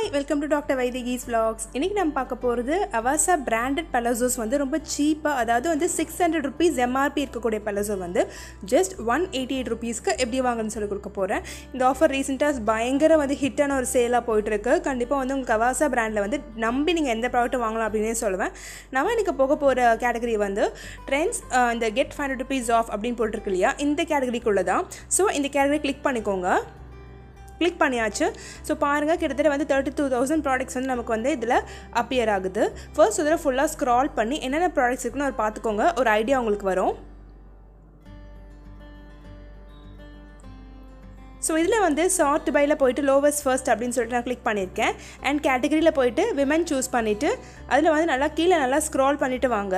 hi welcome to doctor Vaidehi's vlogs இன்றைக்கி நம்ம பார்க்க போகிறது அவாசா பிராண்டட் பலசோஸ் வந்து ரொம்ப சீப்பாக அதாவது வந்து சிக்ஸ் ஹண்ட்ரட் ருபீஸ் எம்ஆர்பி இருக்கக்கூடிய பலசோ வந்து ஜஸ்ட் ஒன் எயிட்டி எயிட் ருபீஸ்க்கு எப்படி வாங்கன்னு சொல்லி கொடுக்க போகிறேன் இந்த ஆஃபர் ரீசெண்டாக பயங்கர வந்து ஹிட்டான ஒரு சேலாக போயிட்டுருக்கு கண்டிப்பாக வந்து உங்களுக்கு அவாசா பிராண்டில் வந்து நம்பி நீங்கள் எந்த ப்ராடக்ட்டும் வாங்கலாம் அப்படின்னே சொல்லுவேன் நம்ம இன்றைக்கி போக போகிற கேட்டகரி வந்து ட்ரெண்ட்ஸ் இந்த get five hundred rupees off அப்படின்னு போட்டிருக்கு இல்லையா இந்த கேட்டகரிக்குள்ளே தான் ஸோ இந்த கேட்டகரி கிளிக் பண்ணிக்கோங்க கிளிக் பண்ணியாச்சு ஸோ பாருங்கள் கிட்டத்தட்ட வந்து தேர்ட்டி டூ தௌசண்ட் ப்ராடக்ட்ஸ் வந்து நமக்கு வந்து இதில் அப்பியர் ஆகுது ஃபர்ஸ்ட் இதில் ஃபுல்லாக ஸ்க்ரால் பண்ணி என்னென்ன ப்ராடக்ட்ஸ் இருக்குன்னு ஒரு பார்த்துக்கோங்க ஒரு ஐடியா உங்களுக்கு வரும் ஸோ இதில் வந்து ஷார்ட் பையில் போயிட்டு லோவஸ்ட் ஃபர்ஸ்ட் அப்படின்னு சொல்லிட்டு நான் கிளிக் பண்ணியிருக்கேன் அண்ட் கேட்டகரியில் போயிட்டு விமன் சூஸ் பண்ணிவிட்டு அதில் வந்து நல்லா கீழே நல்லா ஸ்க்ரால் பண்ணிவிட்டு வாங்க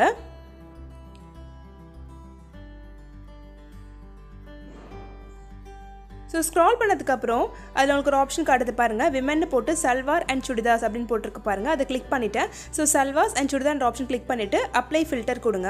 ஸோ ஸ்க்ரால் பண்ணதுக்கப்புறம் அதில் உங்களுக்கு ஒரு ஆப்ஷன் காட்டுது பாருங்கள் விமென்னு போட்டு சல்வார் அண்ட் சுடிதாஸ் அப்படின்னு போட்டிருக்கு பாருங்கள் அதை கிளிக் பண்ணிவிட்டேன் so salwars and churidar option click பண்ணிவிட்டு அப்ளை ஃபில்டர் கொடுங்க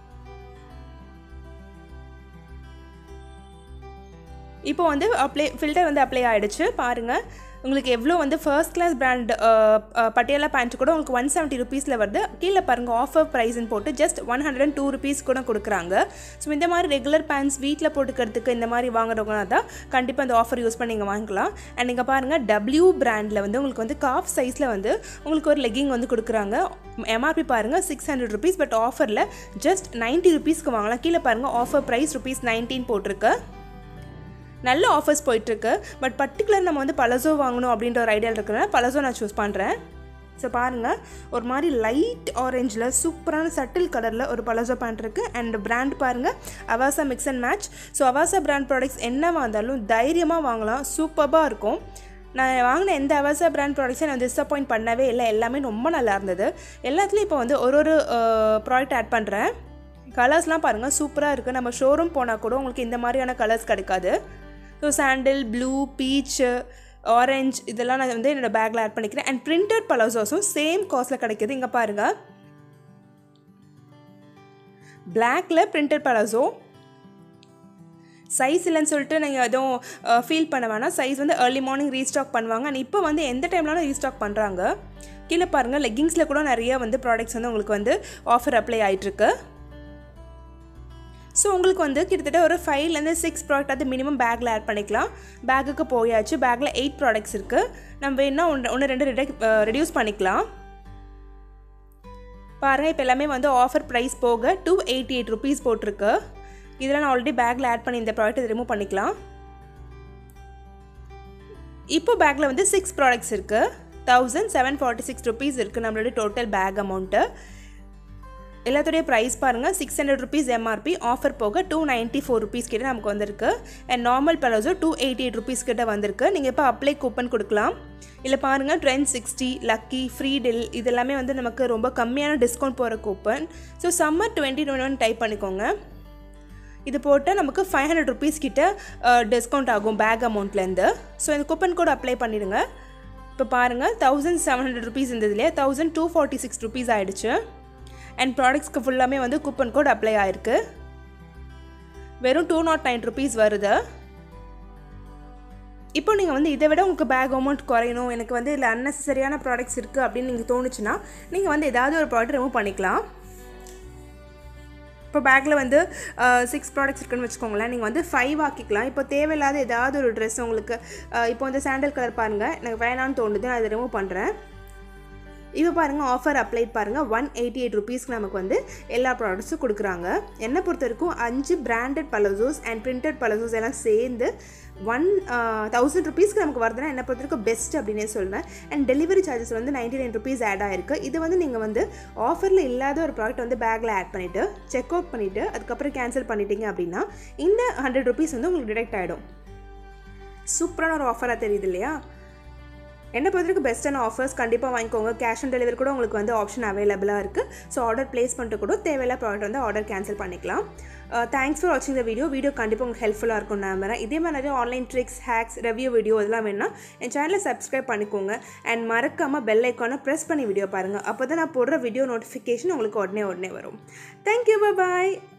இப்போ வந்து அப்ளை ஃபில்டர் வந்து அப்ளை ஆகிடுச்சு பாருங்கள் உங்களுக்கு எவ்வளோ வந்து first class brand Patiala pant கூட உங்களுக்கு ஒன் செவன்ட்டி ருபீஸில் வருது கீழே பாருங்கள் ஆஃபர் ப்ரைஸ்னு போட்டு just one hundred and two rupees கூட கொடுக்குறாங்க ஸோ இந்த மாதிரி ரெகுலர் பேண்ட்ஸ் வீட்டில் போட்டுக்கிறதுக்கு இந்த மாதிரி வாங்குறவங்க தான் கண்டிப்பாக அந்த ஆஃபர் யூஸ் பண்ணி நீங்கள் வாங்கிக்கலாம் அண்ட் நீங்கள் பாருங்கள் டபிள்யூ பிராண்டில் வந்து உங்களுக்கு வந்து காஃப் சைஸில் வந்து உங்களுக்கு ஒரு லெக்கிங் வந்து கொடுக்குறாங்க எம்ஆர்பி பாருங்கள் சிக்ஸ் ஹண்ட்ரட் ருபீஸ் பட் ஆஃபரில் ஜஸ்ட் நைன்ட்டி ருபீஸ்க்கு வாங்கலாம் கீழே பாருங்கள் ஆஃபர் ப்ரைஸ் ருபீஸ் நைன்டீன் போட்டிருக்கு நல்ல ஆஃபர்ஸ் போயிட்டுருக்கு பட் பர்டிகுலர் நம்ம வந்து பலசோ வாங்கணும் அப்படின்ற ஒரு ஐடியாவில் இருக்கிறனால பலசோ நான் சூஸ் பண்ணுறேன் ஸோ பாருங்கள் ஒரு மாதிரி லைட் ஆரஞ்சில் சூப்பரான சட்டில் கலரில் ஒரு பலசோ பேண்ட் இருக்குது அண்ட் பிராண்ட் பாருங்கள் Avaasa mix and match so Avaasa brand products என்னவா இருந்தாலும் தைரியமாக வாங்கலாம் சூப்பராக இருக்கும் நான் வாங்கின எந்த அவசா பிராண்ட் ப்ராடக்ட்ஸை நான் டிசப்பாயிண்ட் பண்ணவே இல்லை எல்லாமே ரொம்ப நல்லா இருந்தது எல்லாத்துலேயும் இப்போ வந்து ஒரு ஒரு ப்ராடக்ட் ஆட் பண்ணுறேன் கலர்ஸ்லாம் பாருங்கள் சூப்பராக இருக்குது நம்ம ஷோரூம் போனால் கூட உங்களுக்கு இந்த மாதிரியான கலர்ஸ் கிடைக்காது ஸோ சாண்டில் ப்ளூ பீச்சு ஆரஞ்ச் இதெல்லாம் நான் வந்து என்னோடய பேக்கில் ஆட் பண்ணிக்கிறேன் அண்ட் பிரிண்டட் பலோசோஸும் சேம் காஸ்ட்டில் கிடைக்கிது இங்கே பாருங்கள் பிளாக்ல பிரிண்டட் பலோசோ சைஸ் இல்லைன்னு சொல்லிட்டு நீங்கள் எதுவும் ஃபீல் பண்ண வேணாம் சைஸ் வந்து ஏர்லி மார்னிங் ரீஸ்டாக் பண்ணுவாங்க அண்ட் இப்போ வந்து எந்த டைம்லாலும் ரீஸ்டாக் பண்ணுறாங்க கீழே பாருங்கள் லெக்கிங்ஸில் கூட நிறைய வந்து ப்ராடக்ட்ஸ் வந்து உங்களுக்கு வந்து ஆஃபர் அப்ளை ஆகிட்டுருக்கு ஸோ உங்களுக்கு வந்து கிட்டத்தட்ட ஒரு ஃபைவ்லேருந்து சிக்ஸ் ப்ராடக்ட் அது மினிமம் பேக்கில் ஆட் பண்ணிக்கலாம் பேக்குக்கு போயாச்சு பேக்கில் எயிட் ப்ராடக்ட்ஸ் இருக்குது நம்ம வேணால் ஒன்று ஒன்று ரெண்டு ரெடி ரெடியூஸ் பண்ணிக்கலாம் பாருங்கள் இப்போ எல்லாமே வந்து ஆஃபர் ப்ரைஸ் போக டூ எயிட்டி எயிட் ருபீஸ் போட்டிருக்கு இதெல்லாம் நான் ஆல்ரெடி பேக்கில் ஆட் பண்ணி இந்த ப்ராடக்ட் ரிமூவ் பண்ணிக்கலாம் இப்போ பேக்கில் வந்து சிக்ஸ் ப்ராடக்ட்ஸ் இருக்குது thousand seven forty six rupees இருக்குது நம்மளோட டோட்டல் பேக் அமௌண்ட்டு எல்லாத்துடைய ப்ரைஸ் பாருங்கள் six hundred rupees MRP offer போக டூ நைன்ட்டி ஃபோர் ருபீஸ் கிட்ட நமக்கு வந்திருக்கு and normal palazzo two eighty eight rupees கிட்ட வந்திருக்கு நீங்கள் இப்போ அப்ளை கூப்பன் கொடுக்கலாம் இல்லை பாருங்கள் trend sixty lucky free till இதெல்லாமே வந்து நமக்கு ரொம்ப கம்மியான டிஸ்கவுண்ட் போகிற coupon so summer twenty twenty one type பண்ணிக்கோங்க இது போட்டால் நமக்கு ஃபைவ் ஹண்ட்ரட் ருபீஸ் கிட்ட டிஸ்கவுண்ட் ஆகும் பேக் அமௌண்ட்லேருந்து ஸோ இந்த கூப்பன் கோட் அப்ளை பண்ணிடுங்க இப்போ பாருங்கள் தௌசண்ட் செவன் ஹண்ட்ரட் ருபீஸ் இருந்ததுலேயே thousand two forty six rupees ஆகிடுச்சு அண்ட் ப்ராடக்ட்ஸ்க்கு ஃபுல்லாமே வந்து கூப்பன் கோட் அப்ளை ஆயிருக்கு வெறும் டூ நாட் நைன் ருபீஸ் வருது இப்போ நீங்கள் வந்து இதை விட உங்களுக்கு பேக் அமௌண்ட் குறையணும் எனக்கு வந்து இதில் அன்னெசரியான ப்ராடக்ட்ஸ் இருக்குது அப்படின்னு நீங்கள் தோணுச்சுன்னா நீங்கள் வந்து ஏதாவது ஒரு ப்ராடக்ட் ரிமூவ் பண்ணிக்கலாம் இப்போ பேக்கில் வந்து சிக்ஸ் ப்ராடக்ட்ஸ் இருக்குன்னு வச்சுக்கோங்களேன் நீங்கள் வந்து ஃபைவ் ஆக்கிக்கலாம் இப்போ தேவையில்லாத ஏதாவது ஒரு ட்ரெஸ் உங்களுக்கு இப்போ வந்து சாண்டல் கலர் பாருங்கள் எனக்கு வேணான்னு தோணுது நான் அதை ரிமூவ் பண்ணுறேன் இப்போ பாருங்கள் ஆஃபர் அப்ளை பாருங்கள் ஒன் எயிட்டி எயிட் ருபீஸ்க்கு நமக்கு வந்து எல்லா ப்ராடக்ட்ஸும் கொடுக்குறாங்க என்னை பொறுத்த வரைக்கும் அஞ்சு branded palazzos and printed palazzos எல்லாம் சேர்ந்து ஒன் தௌசண்ட் ருபீஸ்க்கு நமக்கு வருதுன்னா என்னை பொறுத்த வரைக்கும் பெஸ்ட் அப்படின்னே சொல்லுவேன் அண்ட் டெலிவரி சார்ஜஸ் வந்து நைன்டி நைன் ருபீஸ் ஆட் ஆயிருக்கு இது வந்து நீங்கள் வந்து ஆஃபரில் இல்லாத ஒரு ப்ராடக்ட் வந்து பேக்கில் ஆட் பண்ணிவிட்டு செக் அவுட் பண்ணிவிட்டு அதுக்கப்புறம் கேன்சல் பண்ணிட்டீங்க அப்படின்னா இந்த ஹண்ட்ரட் ருபீஸ் வந்து உங்களுக்கு டிடெக்ட் ஆகிடும் சூப்பரான ஒரு ஆஃபராக தெரியுது இல்லையா என்ன பொறுத்தவரைக்கும் பெஸ்ட்டான ஆஃபர்ஸ் கண்டிப்பாக வாங்கிக்கோங்க கேஷ் ஆன் டெலிவரி கூட உங்களுக்கு வந்து ஆப்ஷன் அவைலபிளாக இருக்குது ஸோ ஆர்டர் ப்ளேஸ் பண்ணிட்டு கூட தேவையில்ல ப்ராடக்ட் வந்து ஆர்டர் கேன்சல் பண்ணிக்கலாம் தேங்க்ஸ் ஃபார் வாட்சிங் த வீடியோ வீடியோ கண்டிப்பாக உங்களுக்கு ஹெல்ப்ஃபுல்லாக இருக்கும் நம்புறேன் இதே மாதிரி நிறைய online tricks hacks review video இதெல்லாம் வேணால் என் சேனலை சப்ஸ்கிரைப் பண்ணிக்கோங்க அண்ட் மறக்காமல் பெல் ஐக்கானை ப்ரெஸ் பண்ணி வீடியோ பாருங்கள் அப்போ தான் நான் போடுற வீடியோ நோட்டிஃபிகேஷன் உங்களுக்கு உடனே உடனே வரும் தேங்க்யூ பாய்